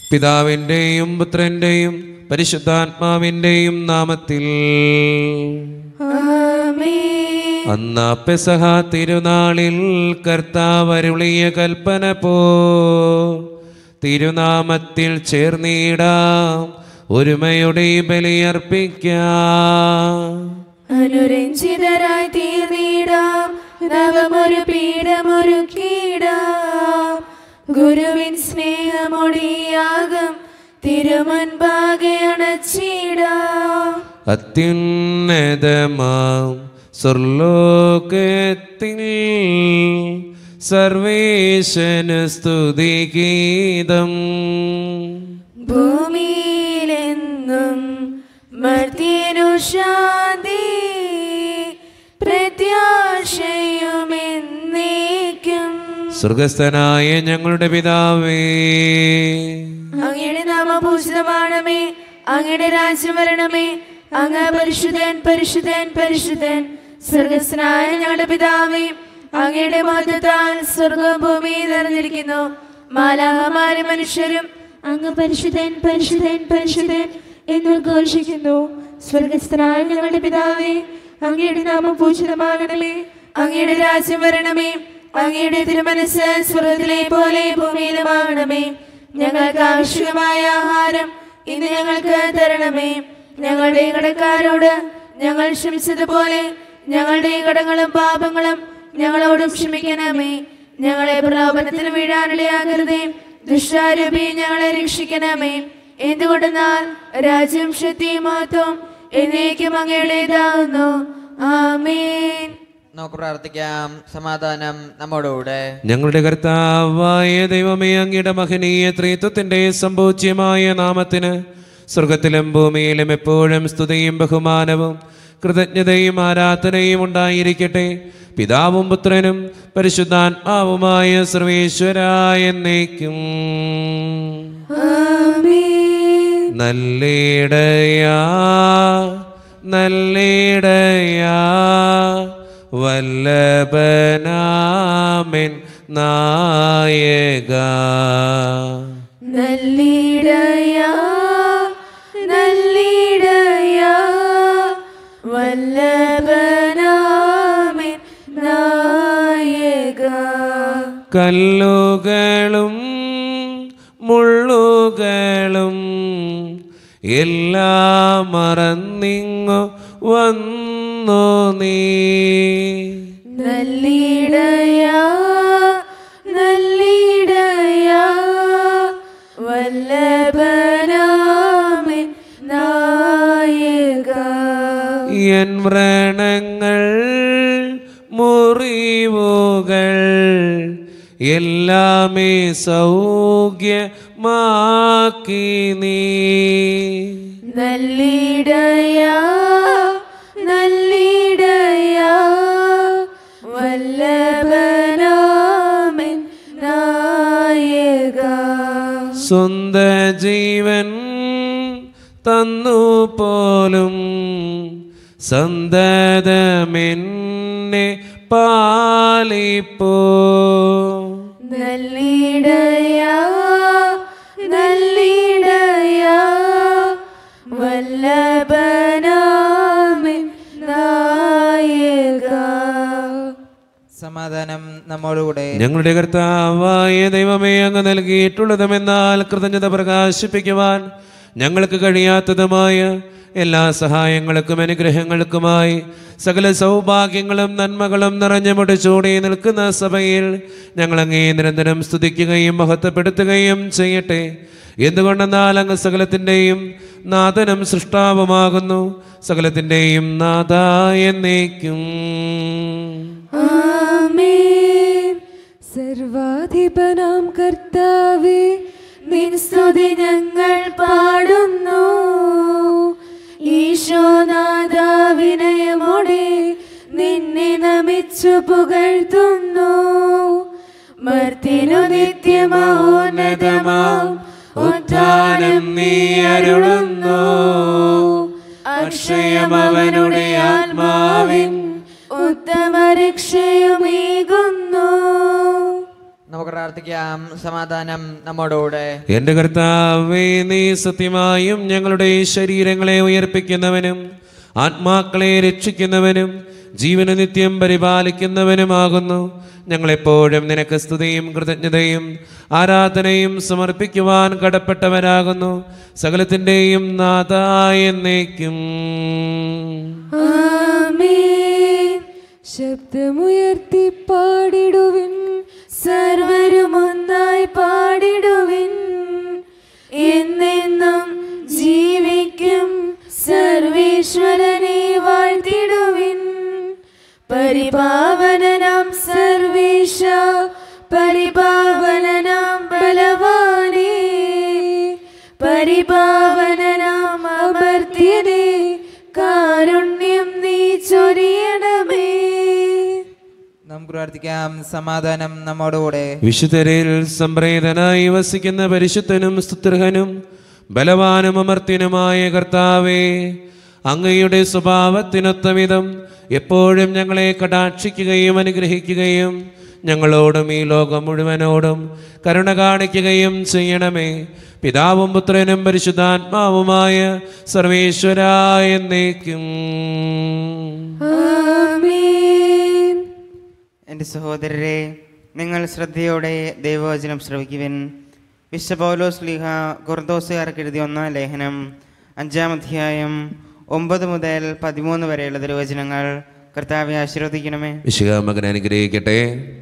പിതാവിൻ്റെയും പുത്രൻ്റെയും പരിശുദ്ധാത്മാവിൻ്റെയും നാമത്തിൽ ആമേൻ അന്ന പെസഹ തിരുനാളിൽ കർത്താവരുളിയ കൽപ്പന പോ തിരുനാമത്തിൽ ചേർന്നിടാം ഒരുമയുടെ ബലിയർപ്പിക്കാം അനുരഞ്ജിതരായി തീർന്നിടാം നവമൊരു പീഠമൊരുക്കിടാം ഗുരുവിൻ സ്നേഹമൊടിയാകം തിരുമുൻപാകെ അണച്ചിടാം അത്യുന്നതമാം സ്വർലോകത്തിൽ സർവേശന് സ്തുതിഗീതം ഭൂമിയിലെന്നും മർത്യനു ശാന്തി പ്രത്യാശയുമെന്നേക്കും സ്വർഗസ്ഥനായ ഞങ്ങളുടെ പിതാവേ അങ്ങയുടെ നാമഭൂഷിതമാണമേ അങ്ങയുടെ രാജ്യം വരണമേ അങ്ങ് പരിശുദ്ധൻ പരിശുദ്ധൻ പരിശുദ്ധൻ സ്വർഗസ്നായ ഞങ്ങളുടെ പിതാവേ അങ്ങയുടെ മഹത്വത്താൽ സ്വർഗവും ഭൂമിയും നിറഞ്ഞിരിക്കുന്നു മാലാഹമാരും മനുഷ്യരും അങ്ങ് പരിശുദ്ധൻ പരിശുദ്ധൻ പരിശുദ്ധൻ എന്ന് ഘോഷിക്കുന്നു സ്വർഗസ്ഥനായ ഞങ്ങളുടെ പിതാവേ അങ്ങയുടെ നാമം പൂജിതമാകണമേ അങ്ങയുടെ രാജ്യം വരണമേ അങ്ങയുടെ തിരുമനസ് സ്വർഗത്തിലെ പോലെ ഭൂമിയിലുമാകണമേ ഞങ്ങൾക്ക് ആവശ്യമായ ആഹാരം ഇന്ന് ഞങ്ങൾക്ക് തരണമേ ഞങ്ങളുടെ കടക്കാരോട് ഞങ്ങൾ ക്ഷമിച്ചതുപോലെ ഞങ്ങളുടെ കടങ്ങളും പാപങ്ങളും ഞങ്ങളോടും ക്ഷമിക്കണമേ ഞങ്ങളെ പ്രലോഭനത്തിൽ വീഴാനിടയാകരുതേ ദുഷ്ടാരൂപി ഞങ്ങളെ രക്ഷിക്കണമേ എന്തുകൊണ്ടെന്നാൽ രാജ്യം ശക്തിയും മഹത്വം എന്നേക്കും അങ്ങയുടേതാകുന്നു ആമേൻ നമുക്ക് പ്രാർത്ഥിക്കാം സമാധാനം നമ്മോടുകൂടെ ഞങ്ങളുടെ കർത്താവായ ദൈവമേ അങ്ങയുടെ മഹനീയ ത്രിത്വത്തിന്റെ സമ്പൂജ്യമായ നാമത്തിന് സ്വർഗത്തിലും ഭൂമിയിലും എപ്പോഴും സ്തുതിയും ബഹുമാനവും കൃതജ്ഞതയും ആരാധനയും ഉണ്ടായിരിക്കട്ടെ പിതാവും പുത്രനും പരിശുദ്ധാത്മാവുമായ സർവേശ്വരായ എന്നേക്കും ആമേൻ നല്ലിടയാ നല്ലിടയാ വല്ലഭനാമൻ നായക നല്ലിടയാ നല്ലിടയാ വല്ലഭനാമൻ നായക കല്ലുകളും മുള്ളുകളും എല്ലാം മറന്നിങ്ങു വന്നു നീ നല്ലിടയാ നല്ലിടയാ വല്ലഭനാമൻ നായക എൻ വ്രണങ്ങൾ മുറിവുകൾ എല്ലാമേ സൗഖ്യമാക്കി നീ നല്ലിടയാ നല്ലിടയാ വല്ലഭനാമൻ നായക സ്വന്ത ജീവൻ തന്നു പോലും സന്തതമെന്നെ പാലിപ്പോ നല്ലിടയാ നല്ലിടയാ വല്ലഭനാമൻ നായക സമാധാനം നമ്മോടുകൂടെ ഞങ്ങളുടെ കർത്താവായ ദൈവമേ അങ്ങ് നൽകിയിട്ടുള്ളതുമെന്നാൽ കൃതജ്ഞത പ്രകാശിപ്പിക്കുവാൻ ഞങ്ങൾക്ക് കഴിയാത്തതുമായ എല്ലാ സഹായങ്ങൾക്കും അനുഗ്രഹങ്ങൾക്കുമായി സകല സൗഭാഗ്യങ്ങളും നന്മകളും നിറഞ്ഞു മുടിച്ചൂടി നിൽക്കുന്ന സഭയിൽ ഞങ്ങൾ അങ്ങേ നിരന്തരം സ്തുതിക്കുകയും മഹത്വപ്പെടുത്തുകയും ചെയ്യട്ടെ എന്തുകൊണ്ടെന്നാൽ അങ്ങ് സകലത്തിൻ്റെയും നാഥനും സൃഷ്ടാവുമാകുന്നു സകലത്തിൻ്റെയും നാഥ എന്നേക്കും ആമേൻ സർവാധിപനാം കർത്താവേ നിൻ സ്തുതി ഞങ്ങൾ പാടുന്നു ഈശോനാഥ വിനയമോടെ നിന്നെ നമിച്ചു പുകഴ്ത്തുന്നു മർത്തിനു നിത്യമോന്നതമാം ഉദ്ധാനം നീ അരുളുന്നു അക്ഷയമവനുടെ ആത്മാവിൻ ഉത്തമ രക്ഷയുമേകുന്നു നമുക്ക് പ്രാർത്ഥിക്കാം സമാധാനം നമ്മോടുകൂടെ എന്റെ കർത്താവേ നീ സത്യമായും ഞങ്ങളുടെ ശരീരങ്ങളെ ഉയർപ്പിക്കുന്നവനും ആത്മാക്കളെ രക്ഷിക്കുന്നവനും ജീവന നിത്യം പരിപാലിക്കുന്നവനുമാകുന്നു ഞങ്ങളെപ്പോഴും നിനക്ക് സ്തുതിയും കൃതജ്ഞതയും ആരാധനയും സമർപ്പിക്കുവാൻ കടപ്പെട്ടവരാകുന്നു സകലത്തിൻ്റെയും നാഥായ എന്നേക്കും ആമേൻ ശബ്ദമുയർത്തി പാടിടുവിൻ സർവരും ഒന്നായി പാടിടുവിൻ എന്നെന്നും ജീവിക്കും സർവേശ്വരനെ വാഴ്ത്തിടുവിൻ പരിപാവനനാം സർവേശ പരിപാവനനാം ബലവാനേ പരിപാവനനാം അമർത്യനേ കാരുണ്യം നീ ചൊരിയണമേ നമുക്ക് പ്രാർത്ഥിക്കാം സമാധാനം നമ്മോടുകൂടെ വിശുദ്ധരിൽ സംപ്രേതനായി വസിക്കുന്ന പരിശുദ്ധനും സ്തുത്യർഹനും ബലവാനും അമർത്യനുമായ കർത്താവേ അങ്ങയുടെ സ്വഭാവത്തിനൊത്ത വിധം എപ്പോഴും ഞങ്ങളെ കടാക്ഷിക്കുകയും അനുഗ്രഹിക്കുകയും ഞങ്ങളോടും ഈ ലോകം മുഴുവനോടും കരുണ കാണിക്കുകയും ചെയ്യണമേ പിതാവും പുത്രനും പരിശുദ്ധാത്മാവുമായ സർവേശ്വരായ എന്നേക്കും ആമേൻ എൻ്റെ സഹോദരരെ നിങ്ങൾ ശ്രദ്ധയോടെ ദൈവവചനം ശ്രവിക്കുവിൻ വിശ്വ പൗലോസ് ലീഹ കുർദോസുകാർക്ക് എഴുതിയ ഒന്നാം ലേഖനം അഞ്ചാം അധ്യായം ഒമ്പത് മുതൽ പതിമൂന്ന് വരെയുള്ള തിരുവചനങ്ങൾ കർത്താവെ ആശീർവദിക്കണമേ വിശുക മകൻ അനുഗ്രഹിക്കട്ടെ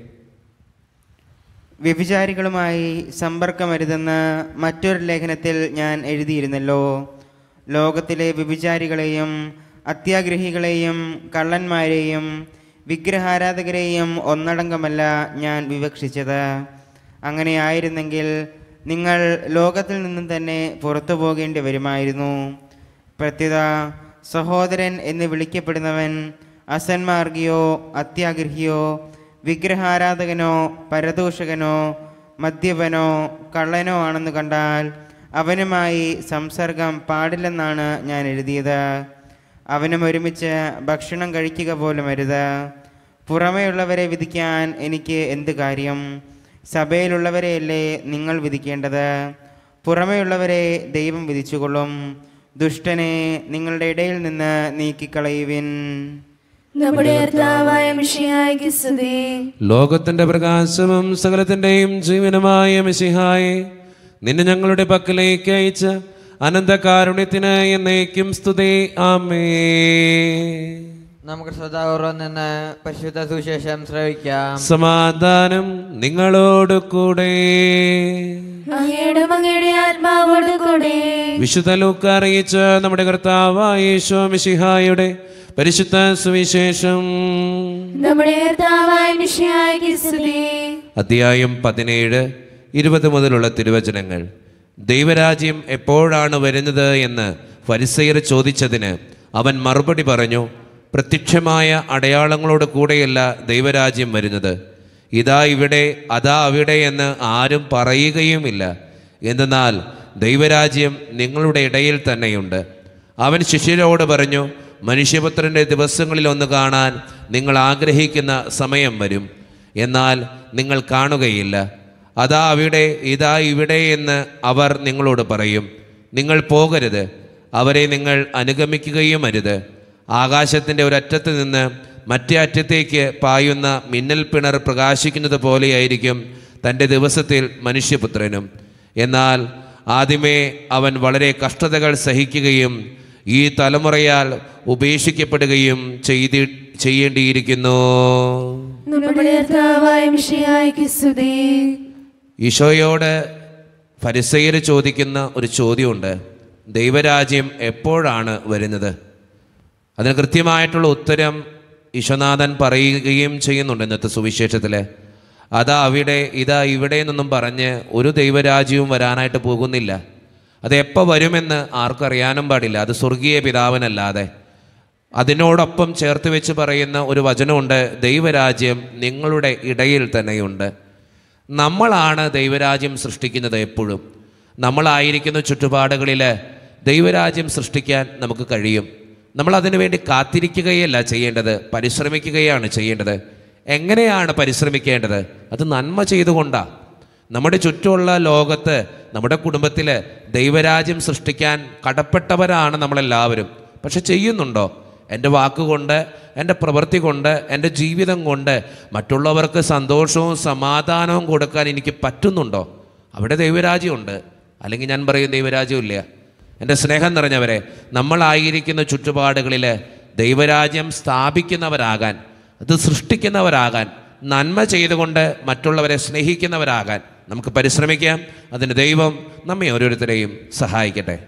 വ്യഭിചാരികളുമായി സമ്പർക്കമരുതെന്ന് മറ്റൊരു ലേഖനത്തിൽ ഞാൻ എഴുതിയിരുന്നല്ലോ ലോകത്തിലെ വ്യഭിചാരികളെയും അത്യാഗ്രഹികളെയും കള്ളന്മാരെയും വിഗ്രഹാരാധകരെയും ഒന്നടങ്കമല്ല ഞാൻ വിവക്ഷിച്ചത് അങ്ങനെ ആയിരുന്നെങ്കിൽ നിങ്ങൾ ലോകത്തിൽ നിന്നും തന്നെ പുറത്തു പോകേണ്ടി വരുമായിരുന്നു പ്രത്യുത സഹോദരൻ എന്ന് വിളിക്കപ്പെടുന്നവൻ അസന്മാർഗിയോ അത്യാഗ്രഹിയോ വിഗ്രഹാരാധകനോ പരദൂഷകനോ മദ്യപനോ കള്ളനോ ആണെന്ന് കണ്ടാൽ അവനുമായി സംസർഗം പാടില്ലെന്നാണ് ഞാൻ എഴുതിയത് അവനും ഒരുമിച്ച് ഭക്ഷണം കഴിക്കുക പോലും അരുത് പുറമേയുള്ളവരെ വിധിക്കാൻ എനിക്ക് എന്ത് കാര്യം സഭയിലുള്ളവരെയല്ലേ നിങ്ങൾ വിധിക്കേണ്ടത് പുറമേയുള്ളവരെ ദൈവം വിധിച്ചുകൊള്ളും ദുഷ്ടനെ നിങ്ങളുടെ ഇടയിൽ നിന്ന് നീക്കിക്കളയുവിൻ നമ്മുടെ കർത്താവായ മിഷിയായിക്ക് സ്തുതി ലോകത്തിന്റെ പ്രകാശവും സകലത്തിന്റെയും ജീവനുമായ മിശിഹായെ നിന്നെ ഞങ്ങളുടെ പക്കലേക്ക് അയച്ച അനന്തകാരുണ്യത്തിന് എന്നേക്കും സ്തുതി ആമേ നമുക്ക് ശ്രദ്ധാപൂർവം നിന്ന് പരിശുദ്ധ സുവിശേഷം ശ്രവിക്കാം സമാധാനം നിങ്ങളോട് കൂടെ അങ്ങയുടെ അങ്ങയുടെ ആത്മാവോട് കൂടെ വിശുദ്ധ ലൂക്ക അറിയിച്ച നമ്മുടെ കർത്താവായ യേശോ മിശിഹായുടെ പരിശുദ്ധ സുവിശേഷം നമ്മുടെ കർത്താവായ മിഷിയായിക്ക് സ്തുതി അധ്യായം പതിനേഴ് ഇരുപത് മുതലുള്ള തിരുവചനങ്ങൾ ദൈവരാജ്യം എപ്പോഴാണ് വരുന്നത് എന്ന് ഫരിസയർ ചോദിച്ചതിന് അവൻ മറുപടി പറഞ്ഞു പ്രത്യക്ഷമായ അടയാളങ്ങളോട് കൂടെയല്ല ദൈവരാജ്യം വരുന്നത് ഇതാ ഇവിടെ അതാ അവിടെ എന്ന് ആരും പറയുകയുമില്ല എന്തെന്നാൽ ദൈവരാജ്യം നിങ്ങളുടെ ഇടയിൽ തന്നെയുണ്ട് അവൻ ശിഷ്യരോട് പറഞ്ഞു മനുഷ്യപുത്രൻ്റെ ദിവസങ്ങളിൽ ഒന്ന് കാണാൻ നിങ്ങൾ ആഗ്രഹിക്കുന്ന സമയം വരും എന്നാൽ നിങ്ങൾ കാണുകയില്ല അതാ അവിടെ ഇതാ ഇവിടെ എന്ന് അവർ നിങ്ങളോട് പറയും നിങ്ങൾ പോകരുത് അവരെ നിങ്ങൾ അനുഗമിക്കുകയും അരുത് ആകാശത്തിൻ്റെ ഒരറ്റത്ത് നിന്ന് മറ്റേ അറ്റത്തേക്ക് പായുന്ന മിന്നൽ പിണർ പ്രകാശിക്കുന്നത് പോലെയായിരിക്കും തൻ്റെ ദിവസത്തിൽ മനുഷ്യപുത്രനും എന്നാൽ ആദ്യമേ അവൻ വളരെ കഷ്ടതകൾ സഹിക്കുകയും ഈ തലമുറയാൽ ഉപേക്ഷിക്കപ്പെടുകയും ചെയ്തി ചെയ്യേണ്ടിയിരിക്കുന്നു നമ്മുടെ കർത്താവായ മിഷിയായിക്ക് സ്തുതി ഈശോയോട് ഫരിസയർ ചോദിക്കുന്ന ഒരു ചോദ്യമുണ്ട് ദൈവരാജ്യം എപ്പോഴാണ് വരുന്നത് അതിന് കൃത്യമായിട്ടുള്ള ഉത്തരം ഈശോനാഥൻ പറയുകയും ചെയ്യുന്നുണ്ട് ഇന്നത്തെ സുവിശേഷത്തിൽ അതാ അവിടെ ഇതാ ഇവിടെ എന്നൊന്നും പറഞ്ഞ് ഒരു ദൈവരാജ്യവും വരാനായിട്ട് പോകുന്നില്ല അത് എപ്പോൾ വരുമെന്ന് ആർക്കും അറിയാനും പാടില്ല അത് സ്വർഗീയ പിതാവിനല്ലാതെ അതിനോടൊപ്പം ചേർത്ത് വെച്ച് പറയുന്ന ഒരു വചനമുണ്ട് ദൈവരാജ്യം നിങ്ങളുടെ ഇടയിൽ തന്നെയുണ്ട് നമ്മളാണ് ദൈവരാജ്യം സൃഷ്ടിക്കുന്നത് എപ്പോഴും നമ്മളായിരിക്കുന്ന ചുറ്റുപാടുകളിൽ ദൈവരാജ്യം സൃഷ്ടിക്കാൻ നമുക്ക് കഴിയും നമ്മൾ അതിനു വേണ്ടി കാത്തിരിക്കുകയല്ല ചെയ്യേണ്ടത് പരിശ്രമിക്കുകയാണ് ചെയ്യേണ്ടത് എങ്ങനെയാണ് പരിശ്രമിക്കേണ്ടത് അത് നന്മ ചെയ്തുകൊണ്ടാണ് നമ്മുടെ ചുറ്റുമുള്ള ലോകത്ത് നമ്മുടെ കുടുംബത്തിൽ ദൈവരാജ്യം സൃഷ്ടിക്കാൻ കടപ്പെട്ടവരാണ് നമ്മളെല്ലാവരും പക്ഷെ ചെയ്യുന്നുണ്ടോ എൻ്റെ വാക്കുകൊണ്ട് എൻ്റെ പ്രവൃത്തി കൊണ്ട് എൻ്റെ ജീവിതം കൊണ്ട് മറ്റുള്ളവർക്ക് സന്തോഷവും സമാധാനവും കൊടുക്കാൻ എനിക്ക് പറ്റുന്നുണ്ടോ അവിടെ ദൈവരാജ്യമുണ്ട് അല്ലെങ്കിൽ ഞാൻ പറയും ദൈവരാജ്യമില്ല എൻ്റെ സ്നേഹം നിറഞ്ഞവരെ നമ്മളായിരിക്കുന്ന ചുറ്റുപാടുകളിൽ ദൈവരാജ്യം സ്ഥാപിക്കുന്നവരാകാൻ അത് സൃഷ്ടിക്കുന്നവരാകാൻ നന്മ ചെയ്തുകൊണ്ട് മറ്റുള്ളവരെ സ്നേഹിക്കുന്നവരാകാൻ നമുക്ക് പരിശ്രമിക്കാം അതിന് ദൈവം നമ്മെ ഓരോരുത്തരെയും സഹായിക്കട്ടെ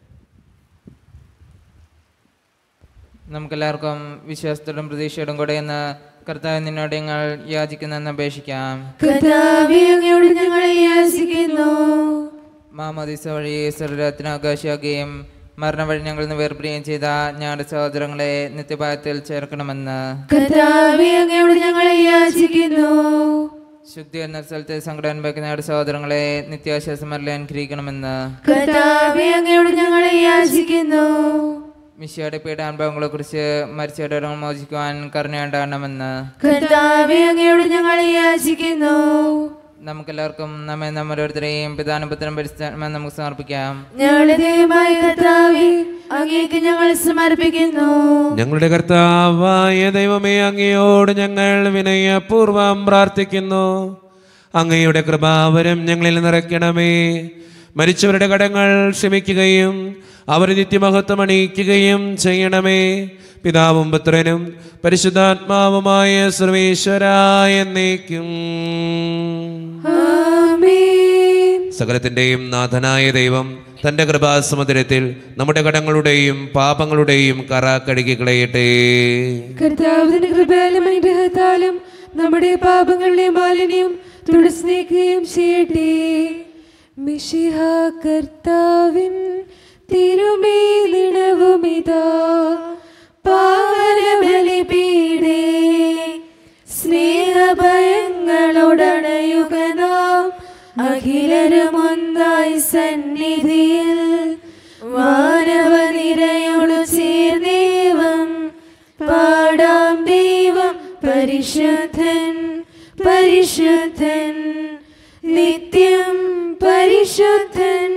നമുക്കെല്ലാവർക്കും വിശ്വാസത്തോടും പ്രതീക്ഷയോടും കൂടെ എന്ന് കർത്താവ് നിന്നോട് ഞങ്ങൾ യാചിക്കുന്നെന്ന് അപേക്ഷിക്കാം കർത്താവേ അങ്ങയോട് ഞങ്ങൾ യാചിക്കുന്നു മാമോദിസ വഴി സ്വർഗത്തിന് അവകാശിയാകുകയും മരണം വഴി ഞങ്ങളിൽ നിന്ന് വേർപിരിയുകയും ചെയ്ത ഞങ്ങളുടെ സഹോദരങ്ങളെ നിത്യഭാഗത്തിൽ ചേർക്കണമെന്ന് കർത്താവേ അങ്ങയോട് ഞങ്ങൾ യാചിക്കുന്നു ശുദ്ധി എന്ന സ്ഥലത്ത് സങ്കടം അനുഭവിക്കുന്ന ഞങ്ങളുടെ സഹോദരങ്ങളെ നിത്യാശ്വാസമല്ല അനുഗ്രഹിക്കണമെന്ന് കർത്താവേ അങ്ങയോട് ഞങ്ങൾ യാചിക്കുന്നു മിശയുടെ പീഡാനുഭവങ്ങളെ കുറിച്ച് മരിച്ചവരെ മോചിക്കുവാൻ കരുണയുണ്ടാകണമെന്ന് കർത്താവേ അങ്ങയോട് ഞങ്ങൾ യാചിക്കുന്നു നമുക്കെല്ലാവർക്കും നമ്മെ നമ്മോരോരുത്തരെയും പിതാനുപത്രം പരിസ്ഥാനം നമുക്ക് സമർപ്പിക്കാം ഞങ്ങളുടെ ദൈവമായ കർത്താവേ അങ്ങേക്ക് ഞങ്ങൾ സമർപ്പിക്കുന്നു ഞങ്ങളുടെ കർത്താവായ ദൈവമേ അങ്ങയോട് ഞങ്ങൾ വിനയപൂർവം പ്രാർത്ഥിക്കുന്നു അങ്ങയുടെ കൃപാവരം ഞങ്ങളിൽ നിറയ്ക്കണമേ മരിച്ചവരുടെ കടങ്ങൾ ക്ഷമിക്കുകയും അവർ നിത്യമഹത്വം അണിയിക്കുകയും ചെയ്യണമേ പിതാവും പുത്രനും പരിശുദ്ധാത്മാവുമായ സർവേശ്വരായ എന്നേക്കും ആമേൻ സകലത്തിൻ്റെയും നാഥനായ ദൈവം തൻ്റെ കൃപാസമുദ്രത്തിൽ നമ്മുടെ കടങ്ങളുടെയും പാപങ്ങളുടെയും കറ കഴുകി കളയട്ടെ കർത്താവിന്റെ കൃപയാലും അനുഗ്രഹത്താലും നമ്മുടെ പാപങ്ങളുടെ മാലിന്യം തുടസ്നേഹിക്കുകയും ചെയ്യട്ടെ മിഷിഹ കർത്താവിൻ തിരുമേലിടവുമിതാ പാവനബലിപീഡേ സ്നേഹഭയങ്ങളോടണയുക നാം അഖിലരുമൊന്നായി സന്നിധിയിൽ വാനവനിരയോടു ചേർന്നേവം പാടാം ദൈവം പരിശുദ്ധൻ പരിശുദ്ധൻ നിത്യം പരിശുദ്ധൻ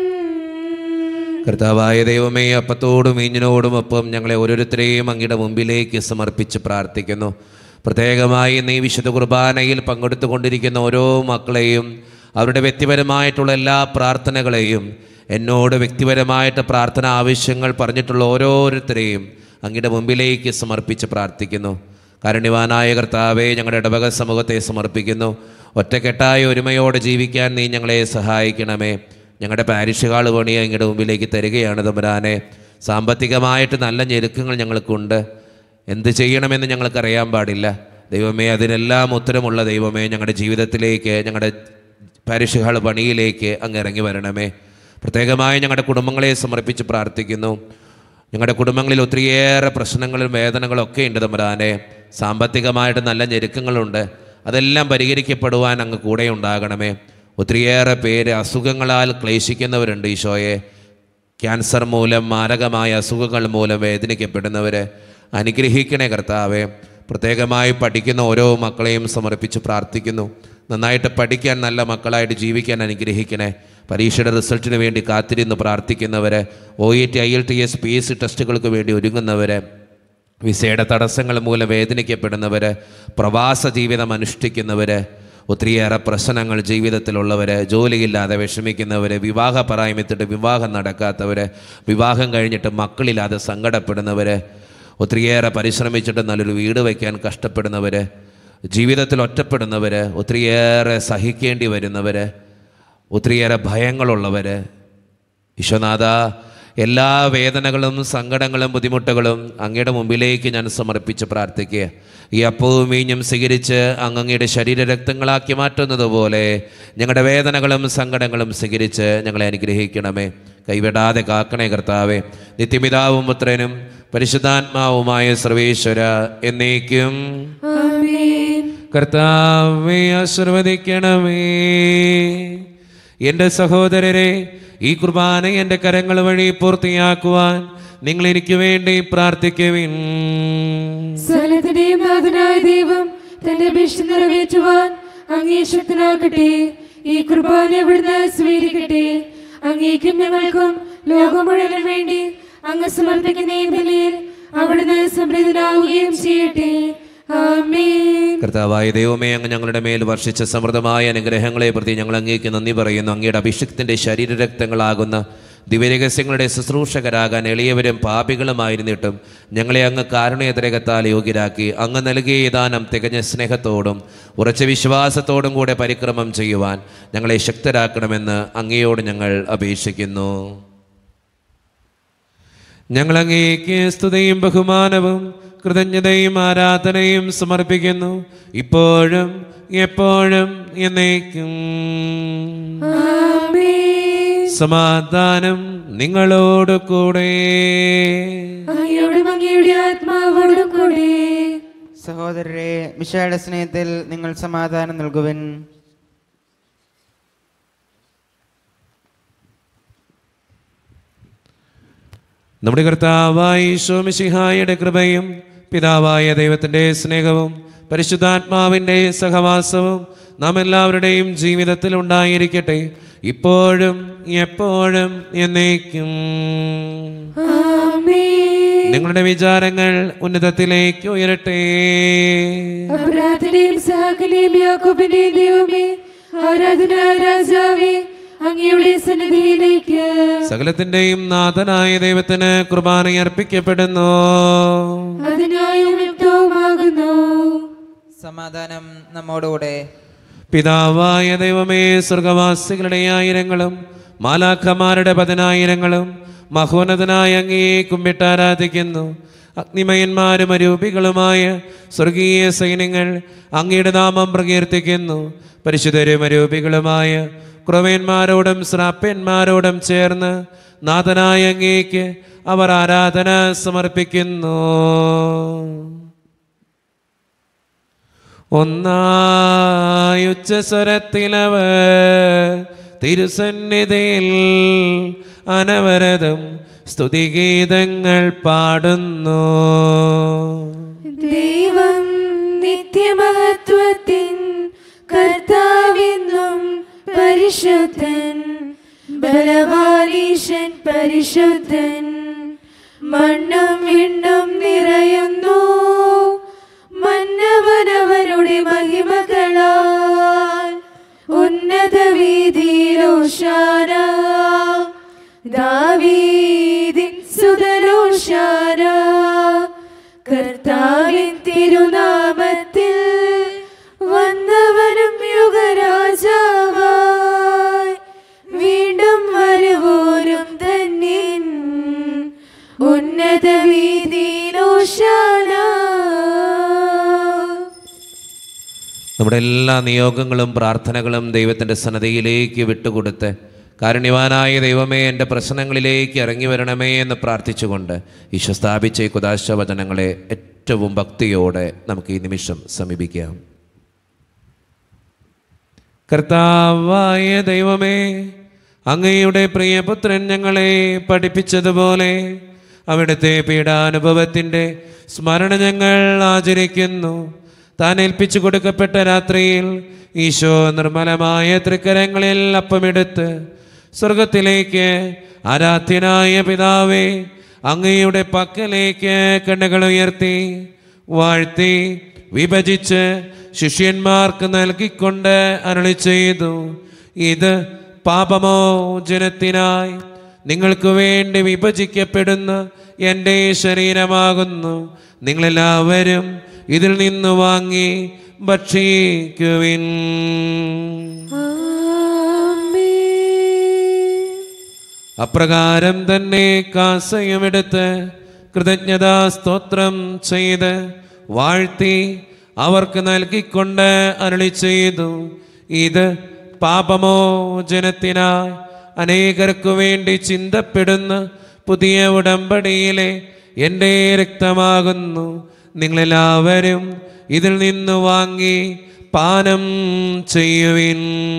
കർത്താവായ ദൈവമേ അപ്പത്തോടും ഈഞ്ഞിനോടും ഒപ്പം ഞങ്ങളെ ഓരോരുത്തരെയും അങ്ങയുടെ മുമ്പിലേക്ക് സമർപ്പിച്ച് പ്രാർത്ഥിക്കുന്നു പ്രത്യേകമായി നീ വിശുദ്ധ കുർബാനയിൽ പങ്കെടുത്തുകൊണ്ടിരിക്കുന്ന ഓരോ മക്കളെയും അവരുടെ വ്യക്തിപരമായിട്ടുള്ള എല്ലാ പ്രാർത്ഥനകളെയും എന്നോട് വ്യക്തിപരമായിട്ട് പ്രാർത്ഥന ആവശ്യങ്ങൾ പറഞ്ഞിട്ടുള്ള ഓരോരുത്തരെയും അങ്ങയുടെ മുമ്പിലേക്ക് സമർപ്പിച്ച് പ്രാർത്ഥിക്കുന്നു കാരുണ്യവാനായ കർത്താവെ ഞങ്ങളുടെ ഇടവക സമൂഹത്തെ സമർപ്പിക്കുന്നു ഒറ്റക്കെട്ടായ ഒരുമയോടെ ജീവിക്കാൻ നീ ഞങ്ങളെ സഹായിക്കണമേ ഞങ്ങളുടെ പാരിഷുകാൾ പണി അങ്ങയുടെ മുമ്പിലേക്ക് തരികയാണ് തമ്പുരാനെ സാമ്പത്തികമായിട്ട് നല്ല ഞെരുക്കങ്ങൾ ഞങ്ങൾക്കുണ്ട് എന്ത് ചെയ്യണമെന്ന് ഞങ്ങൾക്കറിയാൻ പാടില്ല ദൈവമേ അതിനെല്ലാം ഉത്തരമുള്ള ദൈവമേ ഞങ്ങളുടെ ജീവിതത്തിലേക്ക് ഞങ്ങളുടെ പാരിഷുകാൾ പണിയിലേക്ക് അങ്ങ് ഇറങ്ങി വരണമേ പ്രത്യേകമായി ഞങ്ങളുടെ കുടുംബങ്ങളെ സമർപ്പിച്ച് പ്രാർത്ഥിക്കുന്നു ഞങ്ങളുടെ കുടുംബങ്ങളിൽ ഒത്തിരിയേറെ പ്രശ്നങ്ങളും വേദനകളും ഒക്കെ ഉണ്ട് തമ്പുരാനെ സാമ്പത്തികമായിട്ട് നല്ല ഞെരുക്കങ്ങളുണ്ട് അതെല്ലാം പരിഹരിക്കപ്പെടുവാൻ അങ്ങ് കൂടെ ഉണ്ടാകണമേ ഒത്തിരിയേറെ പേര് അസുഖങ്ങളാൽ ക്ലേശിക്കുന്നവരുണ്ട് ഈശോയെ ക്യാൻസർ മൂലം മാരകമായ അസുഖങ്ങൾ മൂലം വേദനിക്കപ്പെടുന്നവരെ അനുഗ്രഹിക്കണേ കർത്താവെ പ്രത്യേകമായി പഠിക്കുന്ന ഓരോ മക്കളെയും സമർപ്പിച്ച് പ്രാർത്ഥിക്കുന്നു നന്നായിട്ട് പഠിക്കാൻ നല്ല മക്കളായിട്ട് ജീവിക്കാൻ അനുഗ്രഹിക്കണേ പരീക്ഷയുടെ റിസൾട്ടിന് വേണ്ടി കാത്തിരുന്ന് പ്രാർത്ഥിക്കുന്നവരെ O E T I L T S P S C ടെസ്റ്റുകൾക്ക് വേണ്ടി ഒരുങ്ങുന്നവരെ വിസയുടെ തടസ്സങ്ങൾ മൂലം വേദനിക്കപ്പെടുന്നവർ പ്രവാസ ജീവിതം അനുഷ്ഠിക്കുന്നവർ ഒത്തിരിയേറെ പ്രശ്നങ്ങൾ ജീവിതത്തിലുള്ളവർ ജോലിയില്ലാതെ വിഷമിക്കുന്നവർ വിവാഹ പറായ്മത്തിട്ട് വിവാഹം നടക്കാത്തവർ വിവാഹം കഴിഞ്ഞിട്ട് മക്കളില്ലാതെ സങ്കടപ്പെടുന്നവർ ഒത്തിരിയേറെ പരിശ്രമിച്ചിട്ട് നല്ലൊരു വീട് വയ്ക്കാൻ കഷ്ടപ്പെടുന്നവർ ജീവിതത്തിൽ ഒറ്റപ്പെടുന്നവർ ഒത്തിരിയേറെ സഹിക്കേണ്ടി വരുന്നവർ ഒത്തിരിയേറെ ഭയങ്ങളുള്ളവർ ഈശ്വനാഥ എല്ലാ വേദനകളും സങ്കടങ്ങളും ബുദ്ധിമുട്ടുകളും അങ്ങയുടെ മുമ്പിലേക്ക് ഞാൻ സമർപ്പിച്ച് പ്രാർത്ഥിക്കുക ഈ അപ്പവും മീഞ്ഞും സ്വീകരിച്ച് അങ്ങ് അങ്ങയുടെ ശരീരരക്തങ്ങളാക്കി മാറ്റുന്നത് പോലെ ഞങ്ങളുടെ വേദനകളും സങ്കടങ്ങളും സ്വീകരിച്ച് ഞങ്ങളെ അനുഗ്രഹിക്കണമേ കൈവിടാതെ കാക്കണേ കർത്താവേ നിത്യപിതാവും പുത്രനും പരിശുദ്ധാത്മാവുമായ സർവേശ്വര എന്നേക്കും ആമേൻ കർത്താവെ ആശീർവദിക്കണമേ എൻ്റെ സഹോദരരെ ഈ കുർബാന എൻ്റെ കരങ്ങൾ വഴി പൂർത്തിയാക്കുവാൻ നിങ്ങൾ എനിക്ക് വേണ്ടി പ്രാർത്ഥിക്കുവിൻ സകലത്തിന്റെയും നാഥനായ ദൈവം തന്റെ അപേക്ഷ നിറവേറ്റുവാൻ അങ്ങേ ശക്തനാക്കട്ടെ ഈ കുർബാന ഇവിടുന്ന് സ്വീകരിക്കട്ടെ അങ്ങേക്കും ഞങ്ങൾക്കും ലോകം മുഴുവനും വേണ്ടി അങ്ങ് സമർപ്പിക്കുന്ന ഈ ബലിയിൽ അവിടുന്ന് സംപ്രീതനാവുകയും ചെയ്യട്ടെ ആമേൻ കർത്താവായ ദൈവമേ അങ്ങ് ഞങ്ങളുടെ മേൽ വർഷിച്ച സമൃദ്ധമായ അനുഗ്രഹങ്ങളെ പ്രതി ഞങ്ങൾ അങ്ങേക്ക് നന്ദി പറയുന്നു അങ്ങയുടെ അഭിഷേകത്തിൻ്റെ ശരീരരക്തങ്ങളാകുന്ന ദിവ്യരഹസ്യങ്ങളുടെ ശുശ്രൂഷകരാകാൻ എളിയവരും പാപികളുമായിരുന്നിട്ടും ഞങ്ങളെ അങ്ങ് കാരുണ്യതരകത്താൽ യോഗ്യരാക്കി അങ്ങ് നൽകിയ ഈ ദാനം തികഞ്ഞ സ്നേഹത്തോടും ഉറച്ച വിശ്വാസത്തോടും കൂടെ പരിക്രമം ചെയ്യുവാൻ ഞങ്ങളെ ശക്തരാക്കണമെന്ന് അങ്ങയോട് ഞങ്ങൾ അപേക്ഷിക്കുന്നു ഞങ്ങൾ അങ്ങേക്ക് സ്തുതിയും ബഹുമാനവും കൃതജ്ഞതയും ആരാധനയും സമർപ്പിക്കുന്നു ഇപ്പോഴും എപ്പോഴും എന്നേക്കും ആമേൻ സമാധാനം നിങ്ങളോട് കൂടെ അങ്ങയോടും അങ്ങയുടെ ആത്മാവോടും കൂടെ സഹോദരരെ മിശയുടെ സ്നേഹത്തിൽ നിങ്ങൾ സമാധാനം നൽകുവൻ നമ്മുടെ കർത്താവായ ഈശോമിശിഹായുടെ കൃപയും പിതാവായ ദൈവത്തിൻ്റെ സ്നേഹവും പരിശുദ്ധാത്മാവിൻ്റെ സഹവാസവും നാം എല്ലാവരുടെയും ജീവിതത്തിൽ ഉണ്ടായിരിക്കട്ടെ ഇപ്പോഴും എപ്പോഴും എന്നേക്കും ആമേൻ നിങ്ങളുടെ വിചാരങ്ങൾ ഉന്നതത്തിലേക്ക് ഉയരട്ടെ പ്രാർത്ഥനയും സഹാക്കനെയും യാക്കോബിന്റെയും ദൈവമേ ആരാധന രാജാവേ അങ്ങയുടെ സന്നിധിയിലേക്ക് സകലത്തിന്റെയും നാഥനായ ദൈവത്തിന് കുർബാന അർപ്പിക്കപ്പെടുന്നു അതിനായും യുക്തവുമാകുന്നു സമാധാനം നമ്മോടുകൂടെ പിതാവായ ദൈവമേ സ്വർഗവാസികളുടെ ആയിരങ്ങളും മാലാഖമാരുടെ പതിനായിരങ്ങളും മഹോന്നതനായ അങ്ങയെ കുമ്പിട്ട് ആരാധിക്കുന്നു അഗ്നിമയന്മാരും അരൂപികളുമായ സ്വർഗീയ സൈന്യങ്ങൾ അങ്ങയുടെ നാമം പ്രകീർത്തിക്കുന്നു പരിശുദ്ധരും അരൂപികളുമായ ക്രവേന്മാരോടും ശ്രാപ്യന്മാരോടും ചേർന്ന് നാഥനായ അങ്ങേക്ക് അവർ ആരാധന സമർപ്പിക്കുന്നു ഒന്നായുച്ചസ്വരത്തിലവ തിരുസന്നിധിയിൽ അനവരതം സ്തുതിഗീതങ്ങൾ പാടുന്നു ദൈവം നിത്യമഹത്വത്തിൻ കർത്താവെന്നും പരിശുദ്ധൻ ബലവാനീശൻ പരിശുദ്ധൻ മണ്ണും വിണ്ണും നിറയുന്നു മന്നവനവരുടെ മഹിമകളാൽ ഉന്നത വീതിയിലോഷാന ദാവീദിൻ സുതരോഷാന കർത്താവിൻ തിരുനാമത്തിൽ വന്നവനും യുഗരാജാവായി വീണ്ടും വരുവോരും തന്നിൻ ഉന്നത വീതിയിലോഷാന നമ്മുടെ എല്ലാ നിയോഗങ്ങളും പ്രാർത്ഥനകളും ദൈവത്തിൻ്റെ സന്നദ്ധയിലേക്ക് വിട്ടുകൊടുത്ത് കാരുണ്യവാനായ ദൈവമേ എൻ്റെ പ്രശ്നങ്ങളിലേക്ക് ഇറങ്ങി വരണമേ എന്ന് പ്രാർത്ഥിച്ചുകൊണ്ട് ഈശോ സ്ഥാപിച്ച ഈ കുദാശ വചനങ്ങളെ ഏറ്റവും ഭക്തിയോടെ നമുക്ക് ഈ നിമിഷം സമീപിക്കാം കർത്താവായ ദൈവമേ അങ്ങയുടെ പ്രിയപുത്രൻ ഞങ്ങളെ പഠിപ്പിച്ചതുപോലെ അവിടുത്തെ പീഡാനുഭവത്തിൻ്റെ സ്മരണ ഞങ്ങൾ ആചരിക്കുന്നു താൻ ഏൽപ്പിച്ചു കൊടുക്കപ്പെട്ട രാത്രിയിൽ ഈശോ നിർമ്മലമായ തൃക്കരങ്ങളിൽ അപ്പമെടുത്ത് സ്വർഗത്തിലേക്ക് ആരാധ്യനായ പിതാവേ അങ്ങയുടെ പക്കലേക്ക് കണ്ണുകൾ ഉയർത്തി വാഴ്ത്തി വിഭജിച്ച് ശിഷ്യന്മാർക്ക് നൽകിക്കൊണ്ട് അരുളി ചെയ്തു ഇത് പാപമോചനത്തിനായി നിങ്ങൾക്ക് വേണ്ടി വിഭജിക്കപ്പെടുന്ന എൻ്റെ ശരീരമാകുന്നു നിങ്ങളെല്ലാവരും ഇതിൽ നിന്ന് വാങ്ങി ഭക്ഷിക്കുവിൻ അപ്രകാരം തന്നെ കാസയുമെടുത്ത് കൃതജ്ഞതാ സ്തോത്രം ചെയ്ത് വാഴ്ത്തി അവർക്ക് നൽകിക്കൊണ്ട് അരുളി ചെയ്തു ഇത് പാപമോചനത്തിനായി അനേകർക്കു വേണ്ടി ചിന്തപ്പെടുന്ന പുതിയ ഉടമ്പടിയിലെ എൻ്റെ രക്തമാകുന്നു നിങ്ങളെല്ലാവരും ഇതിൽ നിന്ന് വാങ്ങി പാനം ചെയ്യുവിൻ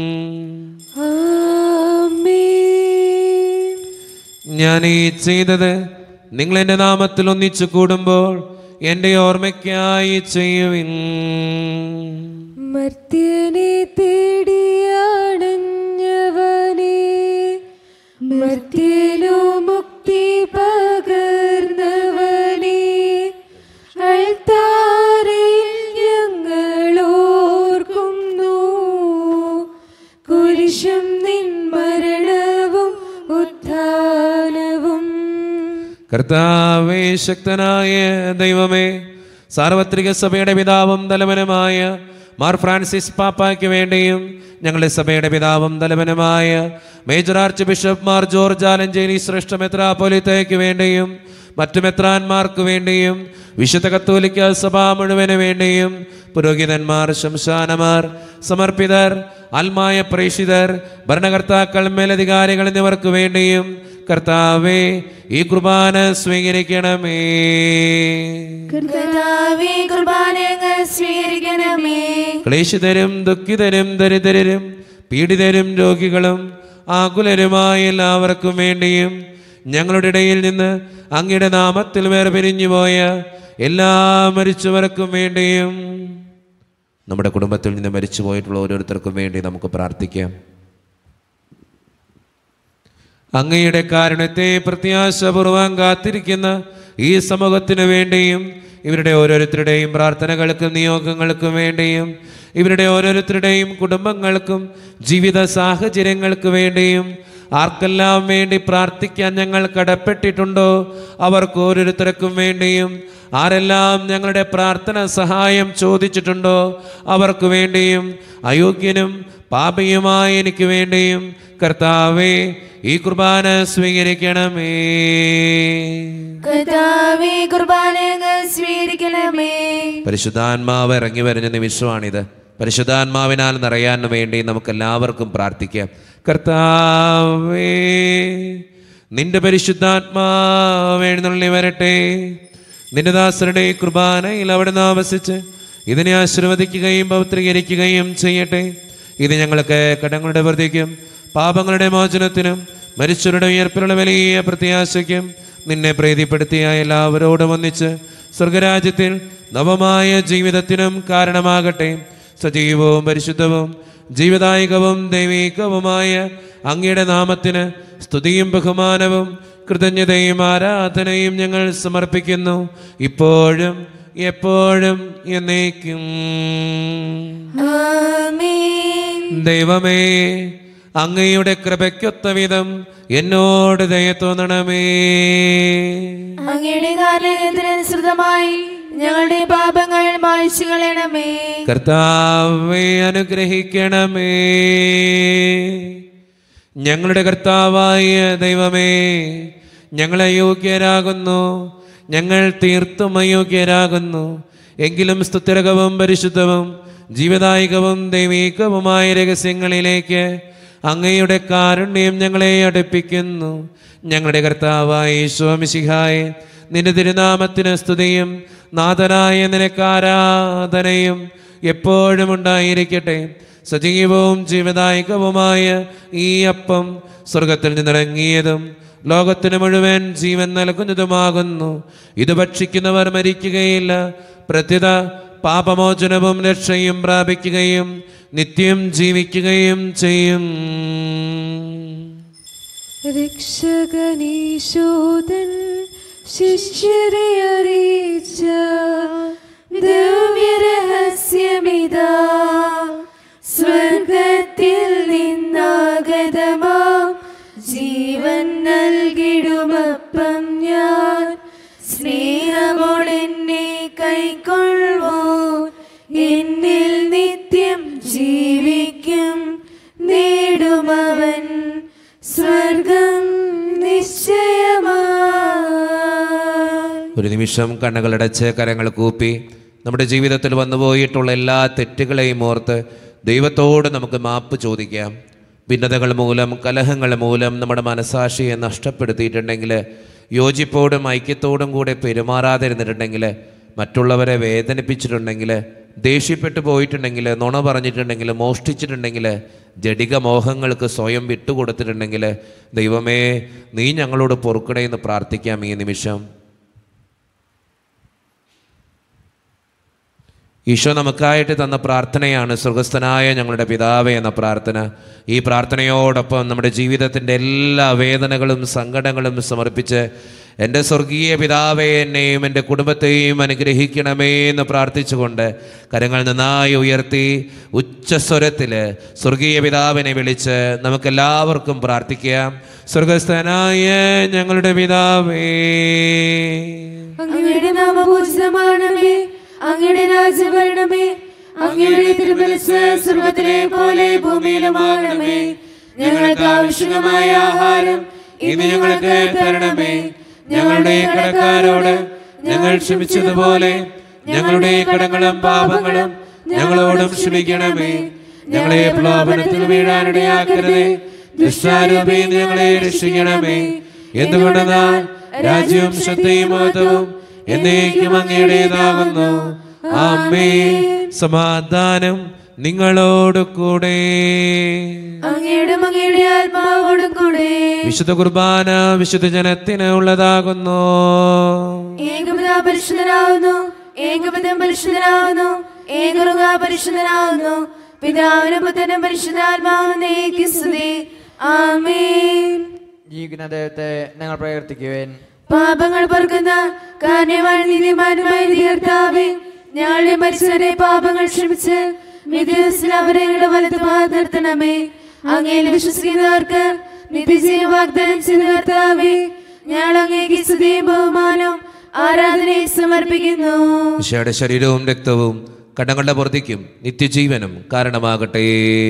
ഞാൻ ഈ ചെയ്തത് നിങ്ങൾ എൻ്റെ നാമത്തിൽ ഒന്നിച്ചു കൂടുമ്പോൾ എൻ്റെ ഓർമ്മയ്ക്കായി ചെയ്യുവിൻ മർത്യനെ തേടിയാടൻ മർത്യലു മുക്തി പകർന്നവനെ അൾത്താരയിൽ ഞങ്ങൾ ഓർക്കുന്നു കുരിശും നിൻ മരണവും ഉത്ഥാനവും കർത്താവേ ശക്തനായ ദൈവമേ സാർവത്രിക സഭയുടെ പിതാവും തലവനുമായ മാർ ഫ്രാൻസിസ് പാപ്പായ്ക്ക് വേണ്ടിയും ഞങ്ങളുടെ സഭയുടെ പിതാവും തലവനുമായ major archbishop Mar George Alencherry ശ്രേഷ്ഠ മെത്രാപ്പൊലിത്തയ്ക്ക് വേണ്ടിയും മറ്റു മെത്രാന്മാർക്ക് വേണ്ടിയും വിശുദ്ധ കത്തോലിക്ക സഭ മുഴുവന് വേണ്ടിയും പുരോഹിതന്മാർ ശംശാനമാർ സമർപ്പിതർ ആത്മായ പ്രേഷിതർ ഭരണകർത്താക്കൾ മേലധികാരികൾ എന്നിവർക്ക് വേണ്ടിയും കർത്താവേ ഈ കുർബാന സ്വീകരിക്കണമേ കർത്താവേ കുർബാനകൾ സ്വീകരിക്കണമേ ക്ലേശിതരും ദുഃഖിതരും ദരിദ്രരും പീഡിതരും രോഗികളും ആകുലരുമായ എല്ലാവർക്കും വേണ്ടിയും ഞങ്ങളുടെ ഇടയിൽ നിന്ന് അങ്ങയുടെ നാമത്തിൽ വേർപിരിഞ്ഞു പോയ എല്ലാ മരിച്ചവർക്കും വേണ്ടിയും നമ്മുടെ കുടുംബത്തിൽ നിന്ന് മരിച്ചു പോയിട്ടുള്ള ഓരോരുത്തർക്കും വേണ്ടി നമുക്ക് പ്രാർത്ഥിക്കാം അങ്ങയുടെ കാരുണ്യത്തെ പ്രത്യാശപൂർവം കാത്തിരിക്കുന്ന ഈ സമൂഹത്തിനു വേണ്ടിയും ഇവരുടെ ഓരോരുത്തരുടെയും പ്രാർത്ഥനകൾക്കും നിയോഗങ്ങൾക്കും വേണ്ടിയും ഇവരുടെ ഓരോരുത്തരുടെയും കുടുംബങ്ങൾക്കും ജീവിത സാഹചര്യങ്ങൾക്ക് വേണ്ടിയും ആർക്കെല്ലാം വേണ്ടി പ്രാർത്ഥിക്കാൻ ഞങ്ങൾ കടപ്പെട്ടിട്ടുണ്ടോ അവർക്ക് ഓരോരുത്തർക്കും വേണ്ടിയും ആരെല്ലാം ഞങ്ങളുടെ പ്രാർത്ഥന സഹായം ചോദിച്ചിട്ടുണ്ടോ അവർക്ക് വേണ്ടിയും അയോഗ്യനും പാപിയുമായ എനിക്ക് വേണ്ടിയും കർത്താവേ ഈ കുർബാന സ്വീകരിക്കണമേ കർത്താവേ കുർബാനകൾ സ്വീകരിക്കണമേ പരിശുദ്ധാത്മാവ് ഇറങ്ങി വരുന്ന നിമിഷമാണിത് പരിശുദ്ധാത്മാവിനാൽ നിറയാൻ വേണ്ടി നമുക്ക് എല്ലാവർക്കും പ്രാർത്ഥിക്കാം കർത്താവേ നിന്റെ പരിശുദ്ധാത്മാവ് എഴുന്നള്ളി വരട്ടെ നിന്റെ ദാസരുടെ കുർബാനയിൽ അവിടെ ആവസിച്ച് ഇതിനെ ആശീർവദിക്കുകയും പൗത്രീകരിക്കുകയും ചെയ്യട്ടെ ഇത് ഞങ്ങൾക്ക് കടങ്ങളുടെ വൃദ്ധിക്കും പാപങ്ങളുടെ മോചനത്തിനും മരിച്ചവരുടെ ഉയർപ്പിലുള്ള വലിയ പ്രത്യാശയ്ക്കും നിന്നെ പ്രീതിപ്പെടുത്തിയ എല്ലാവരോടും ഒന്നിച്ച് സ്വർഗരാജ്യത്തിൽ നവമായ ജീവിതത്തിനും കാരണമാകട്ടെ സജീവവും പരിശുദ്ധവും ജീവദായകവും ദൈവികവുമായ അങ്ങയുടെ നാമത്തിന് സ്തുതിയും ബഹുമാനവും കൃതജ്ഞതയും ആരാധനയും ഞങ്ങൾ സമർപ്പിക്കുന്നു ഇപ്പോഴും എപ്പോഴും എന്നേക്കും ആമേൻ ദൈവമേ അങ്ങയുടെ കൃപയ്ക്കൊത്ത വിധം എന്നോട് ദയ തോന്നണമേ അങ്ങയുടെ കാരണത്തിനനുസൃതമായി ഞങ്ങളുടെ പാപങ്ങൾ മായ്ച്ചു കളയണമേ കർത്താവെ അനുഗ്രഹിക്കണമേ ഞങ്ങളുടെ കർത്താവായ ദൈവമേ ഞങ്ങൾ അയോഗ്യരാകുന്നു ഞങ്ങൾ തീർത്തും അയോഗ്യരാകുന്നു എങ്കിലും സ്തുത്യരകവും പരിശുദ്ധവും ജീവദായകവും ദൈവീകവുമായ രഹസ്യങ്ങളിലേക്ക് അങ്ങയുടെ കാരുണ്യം ഞങ്ങളെ അടുപ്പിക്കുന്നു ഞങ്ങളുടെ കർത്താവായ ഈശോമിശിഹായെ നിന്റെ തിരുനാമത്തിന് സ്തുതിയും നാഥനായ നിനക്കാരാധനയും എപ്പോഴും ഉണ്ടായിരിക്കട്ടെ സജീവവും ജീവദായകവുമായ ഈ അപ്പം സ്വർഗത്തിൽ നിന്നിറങ്ങിയതും ലോകത്തിന് മുഴുവൻ ജീവൻ നൽകുന്നതുമാകുന്നു ഇത് ഭക്ഷിക്കുന്നവർ മരിക്കുകയില്ല പ്രത്യുത പാപമോചനവും രക്ഷയും പ്രാപിക്കുകയും നിത്യം ജീവിക്കുകയും ചെയ്യും രക്ഷകനീശോദൻ ശിഷ്യരെ അറിയിച്ച ദിവ്യരഹസ്യമിതാ സ്വർഗത്തിൽ നിന്നാഗതമാം ജീവൻ നൽകിടുമപ്പം ഞാൻ സ്നേഹമോടെന്നെ കൈക്കൊള്ളുവോ എന്നിൽ നിത്യം ജീവിക്കും നേടുമവൻ സ്വർഗം നിശ്ചയമായി ഒരു നിമിഷം കണ്ണുകളടച്ച് കരങ്ങൾ കൂപ്പി നമ്മുടെ ജീവിതത്തിൽ വന്നുപോയിട്ടുള്ള എല്ലാ തെറ്റുകളെയും ഓർത്ത് ദൈവത്തോട് നമുക്ക് മാപ്പ് ചോദിക്കാം ഭിന്നതകൾ മൂലം കലഹങ്ങൾ മൂലം നമ്മുടെ മനസാക്ഷിയെ നഷ്ടപ്പെടുത്തിയിട്ടുണ്ടെങ്കിൽ യോജിപ്പോടും ഐക്യത്തോടും കൂടെ പെരുമാറാതിരുന്നിട്ടുണ്ടെങ്കിൽ മറ്റുള്ളവരെ വേദനിപ്പിച്ചിട്ടുണ്ടെങ്കിൽ ദേഷ്യപ്പെട്ടു പോയിട്ടുണ്ടെങ്കിൽ നുണ പറഞ്ഞിട്ടുണ്ടെങ്കിൽ മോഷ്ടിച്ചിട്ടുണ്ടെങ്കിൽ ജഡിക മോഹങ്ങൾക്ക് സ്വയം വിട്ടുകൊടുത്തിട്ടുണ്ടെങ്കിൽ ദൈവമേ നീ ഞങ്ങളോട് പൊറുക്കണേ എന്ന് പ്രാർത്ഥിക്കാം ഈ നിമിഷം ഈശോ നമുക്കായിട്ട് തന്ന പ്രാർത്ഥനയാണ് സ്വർഗസ്ഥനായ ഞങ്ങളുടെ പിതാവേ എന്ന പ്രാർത്ഥന ഈ പ്രാർത്ഥനയോടൊപ്പം നമ്മുടെ ജീവിതത്തിൻ്റെ എല്ലാ വേദനകളും സങ്കടങ്ങളും സമർപ്പിച്ച് എൻ്റെ സ്വർഗീയ പിതാവേ എന്നെയും എൻ്റെ കുടുംബത്തെയും അനുഗ്രഹിക്കണമേ എന്ന് പ്രാർത്ഥിച്ചുകൊണ്ട് കരങ്ങൾ നന്നായി ഉയർത്തി ഉച്ചസ്വരത്തിൽ സ്വർഗീയ പിതാവിനെ വിളിച്ച് നമുക്കെല്ലാവർക്കും പ്രാർത്ഥിക്കാം സ്വർഗസ്ഥനായ ഞങ്ങളുടെ പിതാവേ അങ്ങയുടെ നാമപൂജിതമാണമേ അങ്ങയുടെ രാജ്യം വരണമേ അങ്ങയുടെ തിരുമനസ് സ്വർഗത്തിലെ പോലെ ഭൂമിയിലുമാണമേ ഞങ്ങൾക്ക് ആവശ്യമായ ആഹാരം ഇന്ന് ഞങ്ങൾക്ക് തരണമേ ഞങ്ങളുടെ കടക്കാരോട് ഞങ്ങൾ ക്ഷമിച്ചതുപോലെ ഞങ്ങളുടെ കടങ്ങളും പാപങ്ങളും ഞങ്ങളോടും ക്ഷമിക്കണമേ ഞങ്ങളെ പ്രലോഭനത്തിൽ വീഴാനിടയാക്കരുതേ ദുഷ്ടാരൂപേ ഞങ്ങളെ രക്ഷിക്കണമേ എന്തുകൊണ്ടെന്നാൽ രാജ്യവും ശക്തിയും മഹത്വവും എന്നേക്കും അങ്ങയുടേതാകുന്നു ആമേ സമാധാനം നിങ്ങളോട് കൂടെ അങ്ങയുടെ അങ്ങയുടെ ആത്മാവോടും കൂടെ വിശുദ്ധ കുർബാന വിശുദ്ധ ജനത്തിന് ഉള്ളതാകുന്നു ഏകപിത പരിശുദ്ധനാവുന്നു ഏകപിതം പരിശുദ്ധനാവുന്നു ഏകറുക പരിശുദ്ധനാവുന്നു പിതാവിനും പുത്രനും പരിശുദ്ധാത്മാവിനേക്ക് സ്തുതി ആമേൻ ജീവിക്കുന്ന ദൈവത്തെ ഞങ്ങൾ പ്രവർത്തിക്കുവേൻ പാപങ്ങൾ പൊറുക്കുന്ന കാരണവാൻ നീതിമാനുമായ കർത്താവേ ഞങ്ങളുടെ മരിച്ചവരെ പാപങ്ങൾ ക്ഷമിച്ച് വിദ്യാഭ്യാസത്തിൽ അവരെ ഞങ്ങളുടെ വലത്ത് ഭാഗത്ത് നിർത്തണമേ അങ്ങയിൽ വിശ്വസിക്കുന്നവർക്ക് നിത്യജീവ വാഗ്ദാനം ചെയ്ത കർത്താവേ ഞങ്ങൾ അങ്ങേക്ക് സ്തുതിയും ബഹുമാനവും ആരാധനയും സമർപ്പിക്കുന്നു ഈശോയുടെ ശരീരവും രക്തവും കടങ്ങളുടെ പുറത്തേക്കും നിത്യജീവനും കാരണമാകട്ടെ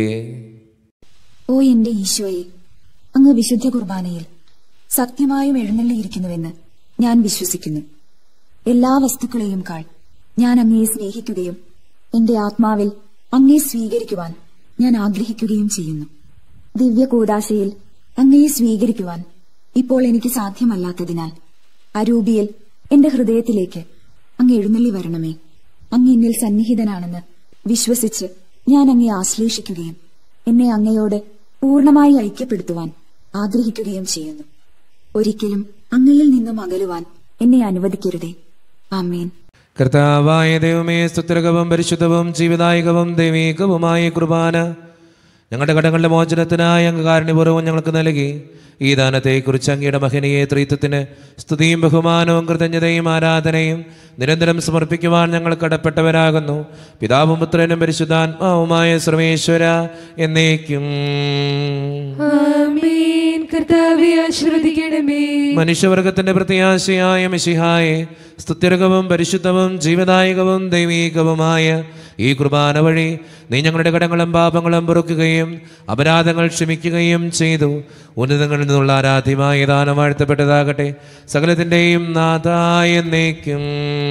ഓ എന്റെ ഈശോയെ അങ്ങ് വിശുദ്ധ കുർബാനയിൽ സത്യമായും എഴുന്നള്ളിയിരിക്കുന്നുവെന്ന് ഞാൻ വിശ്വസിക്കുന്നു എല്ലാ വസ്തുക്കളെയും കാൾ ഞാൻ അങ്ങയെ സ്നേഹിക്കുകയും എന്റെ ആത്മാവിൽ അങ്ങയെ സ്വീകരിക്കുവാൻ ഞാൻ ആഗ്രഹിക്കുകയും ചെയ്യുന്നു ദിവ്യ കൂദാശയിൽ അങ്ങയെ സ്വീകരിക്കുവാൻ ഇപ്പോൾ എനിക്ക് സാധ്യമല്ലാത്തതിനാൽ അരൂപിയിൽ എന്റെ ഹൃദയത്തിലേക്ക് അങ്ങ് എഴുന്നള്ളി വരണമേ അങ്ങ് എന്നിൽ സന്നിഹിതനാണെന്ന് വിശ്വസിച്ച് ഞാൻ അങ്ങയെ ആശ്ലേഷിക്കുകയും എന്നെ അങ്ങയോട് പൂർണ്ണമായി ഐക്യപ്പെടുത്തുവാൻ ആഗ്രഹിക്കുകയും ചെയ്യുന്നു ഒരിക്കലും അങ്ങയിൽ നിന്നും അകലുവാൻ എന്നെ അനുവദിക്കരുതേ ആമേൻ കർത്താവായ ദൈവമേ സ്തുത്രകവും പരിശുദ്ധവും ജീവദായകവും ദൈവീകവുമായ കുർബാന ഞങ്ങളുടെ കടങ്ങളുടെ മോചനത്തിനായി അങ്ങ് കാരുണ്യപൂർവ്വം ഞങ്ങൾക്ക് നൽകി ഈ ദാനത്തെക്കുറിച്ച് അങ്ങയുടെ മഹനീയ ത്രീത്വത്തിന് സ്തുതിയും ബഹുമാനവും കൃതജ്ഞതയും ആരാധനയും നിരന്തരം സമർപ്പിക്കുവാൻ ഞങ്ങൾ കടപ്പെട്ടവരാകുന്നു പിതാവും പുത്രനും പരിശുദ്ധാത്മാവുമായ സർവേശ്വര എന്നേക്കും ആമേൻ കർത്താവെ ആശീർവദിക്കണമേ മനുഷ്യവർഗത്തിന്റെ പ്രത്യാശയായ മിശിഹായെ സ്തുത്യർഹവും പരിശുദ്ധവും ജീവദായകവും ദൈവീകവുമായ ഈ കുർബാന വഴി നീ ഞങ്ങളുടെ കടങ്ങളും പാപങ്ങളും പൊറുക്കുകയും അപരാധങ്ങൾ ക്ഷമിക്കുകയും ചെയ്തു ഉന്നതങ്ങളിൽ നിന്നുള്ള ആരാധ്യമായ ദാനം വാഴ്ത്തപ്പെട്ടതാകട്ടെ സകലത്തിൻ്റെയും നാഥായ എന്നേക്കും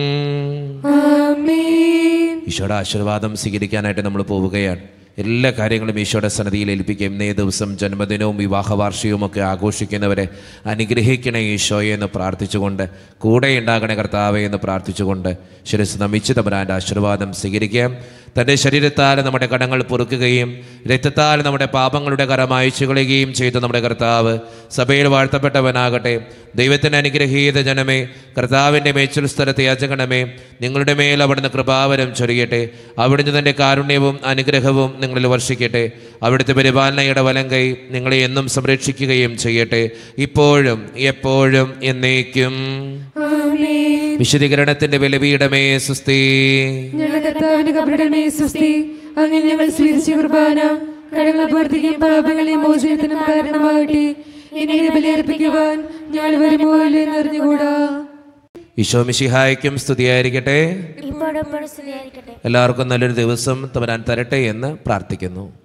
ആമേൻ ഈശോയുടെ ആശീർവാദം സ്വീകരിക്കാനായിട്ട് നമ്മൾ പോവുകയാണ് എല്ലാ കാര്യങ്ങളും ഈശോയുടെ സന്നദ്ധിയിൽ ഏൽപ്പിക്കും ഇന്നേ ദിവസം ജന്മദിനവും വിവാഹ വാർഷികവും ഒക്കെ ആഘോഷിക്കുന്നവരെ അനുഗ്രഹിക്കണേ ഈശോയെ എന്ന് പ്രാർത്ഥിച്ചുകൊണ്ട് കൂടെ ഉണ്ടാകണേ കർത്താവെ എന്ന് പ്രാർത്ഥിച്ചുകൊണ്ട് ശിരസ് നമിച്ച് തമ്പുരാൻ്റെ ആശീർവാദം സ്വീകരിക്കാം തൻ്റെ ശരീരത്താൽ നമ്മുടെ കടങ്ങൾ പൊറുക്കുകയും രക്തത്താൽ നമ്മുടെ പാപങ്ങളുടെ കരം അയച്ചു കളയുകയും ചെയ്ത നമ്മുടെ കർത്താവ് സഭയിൽ വാഴ്ത്തപ്പെട്ടവനാകട്ടെ ദൈവത്തിന് അനുഗ്രഹീത ജനമേ കർത്താവിൻ്റെ മേച്ചിൽ സ്ഥലത്ത് യാചകണമേ നിങ്ങളുടെ മേൽ അവിടുന്ന് കൃപാവരം ചൊരിയട്ടെ അവിടുന്ന് തൻ്റെ കാരുണ്യവും അനുഗ്രഹവും നിങ്ങളിൽ വർഷിക്കട്ടെ അവിടുത്തെ പരിപാലനയുടെ വലം കൈ നിങ്ങളെ എന്നും സംരക്ഷിക്കുകയും ചെയ്യട്ടെ ഇപ്പോഴും എപ്പോഴും എന്നേക്കും ആമേൻ വിശദീകരണത്തിന്റെ ബലപീഠമേ സുസ്ഥി ഞങ്ങളുടെ കർത്താവിന്റെ കബറിടമേ സ്വസ്തി അങ്ങനെ ഞങ്ങൾ സ്വീകരിച്ച കുർബാന കടങ്ങളെ പ്രവർത്തിക്കുകയും പാപങ്ങളെ മോചനത്തിനും കാരണമാകട്ടെ ഇനി ബലിയർപ്പിക്കുവാൻ ഞങ്ങൾ വരുമോ എന്ന് അറിഞ്ഞുകൂടാ ഈശോ മിശിഹായ്ക്കും സ്തുതിയായിരിക്കട്ടെ ഇപ്പോഴെപ്പോഴും സ്തുതിയായിരിക്കട്ടെ എല്ലാവർക്കും നല്ലൊരു ദിവസം തവരാൻ തരട്ടെ എന്ന് പ്രാർത്ഥിക്കുന്നു